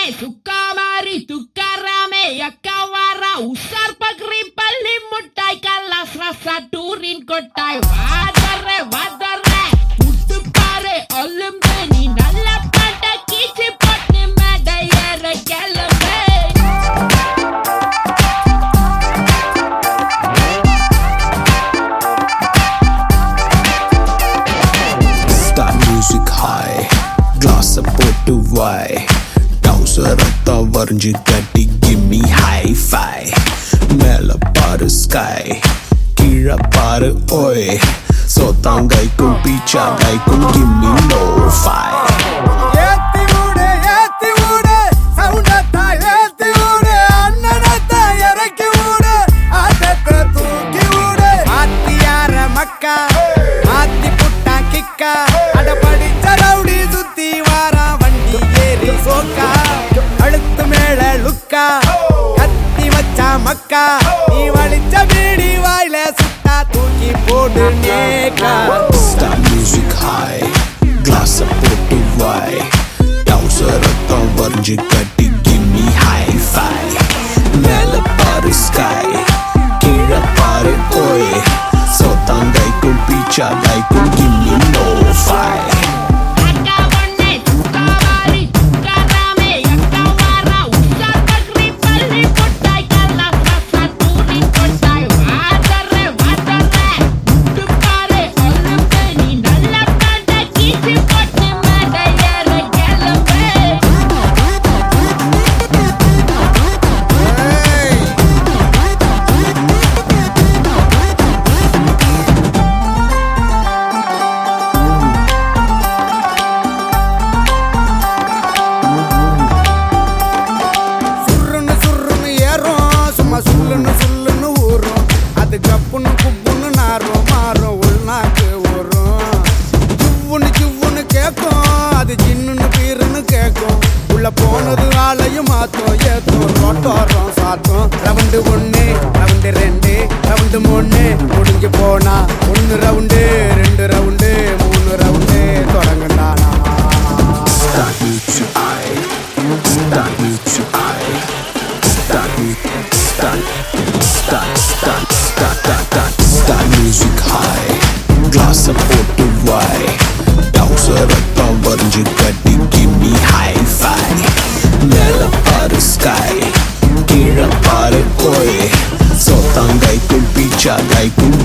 பொண்ணே சுக்காமாரி துக்காராமே அக்காவாரா உசார் பக்ரி பள்ளி முட்டாய் கல்லாஸ் ரசா டூரின் கொட்டாய் வாதர வாதர முட்டு பாரு ஒல்லும்பு நீ நல்ல பாட்ட கீச்சு போட்டு மேடை ஏற கிளம்பு Start music high Glass போட்டு வாய் டவுசரத்த வரைஞ்சு கட்டி கிம்மி ஹை ஃபை மேல பாரு ஸ்கை கீழே பாரு ஓய் சோத்தாங்கைக்கும் பீச்சாங்கைக்கும் கிம்மி நோ ஃபை ஏத்தி விடு ஏத்தி விடு சவுண்டத்தா ஏத்தி விடு அண்ணனத்தா இறக்கி விடு ஆட்டத்தை தூக்கி விடு ஆத்தியார மக்கா ஆத்தி புட்டா கிக்கா அட படிச்ச ரவுடி சுத்தி வாரா வண்டி ஏறி சோக்கா அழுத்து மேல லுக்கா கத்தி வச்சா மக்கா நீ வலிச்ச பீடி வாயில சுட்டா தூக்கி போடு நேக்கா Start music high Glass போட்டு வாய் டவுசரத்த வரைஞ்சு கட்டி கிம்மி ஹை ஃபை மேல பாரு ஸ்கை கீழே பாரு ஓய் சோத்தாங்கைக்கும் பீச்சாங்கைக்கும் கிம்மி நோ ஃபை அக்கா பொண்ணே சுக்காமாரி துக்காராமே அக்காவாரா உசார் பக்ரி பள்ளி முட்டாய் கல்லாஸ் ரசா டூரின் கொட்டாய் வாதர வாதர முட்டு பாரு ஒல்லும்பு நீ நல்ல பாட்ட கீச்சு போட்டு மேடை ஏற கிளம்பு சுருன்னு சுருன்னு ஏறும் சும்மா சுல்லுன்னு சுல்லுன்னு ஊறும் அது கப்புன்னு குப்புன்னு நாரும் மாறும் உள்நாக்கு ஊறும் ஜுவ்வுன்னு ஜுவ்வுன்னு கேட்கும் அது ஜின்னுன்னு பீருன்னு கேட்கும் உள்ள போனது ஆளையும் மாத்தோம் ஏத்தோம் ரோட்டோரம் சாத்தோம் ரவுண்டு ஒண்ணு ரவுண்டு ரெண்டு ரவுண்டு மூணு முடிஞ்சு போனா ஒன்னு ரவுண்டு ரெண்டு ரவுண்டு மூணு ரவுண்டு தொடங்குண்டானா Start music high Start music high Start music Start Start Start Start Start Start Start music high Glass போட்டு வாய் டவுசரத்த வரைஞ்சு கட்டி கிம்மி ஹை ஃபை மேல பாரு ஸ்கை கீழே பாரு ஓய் சோத்தாங்கைக்கும் பீச்சாங்கைக்கும்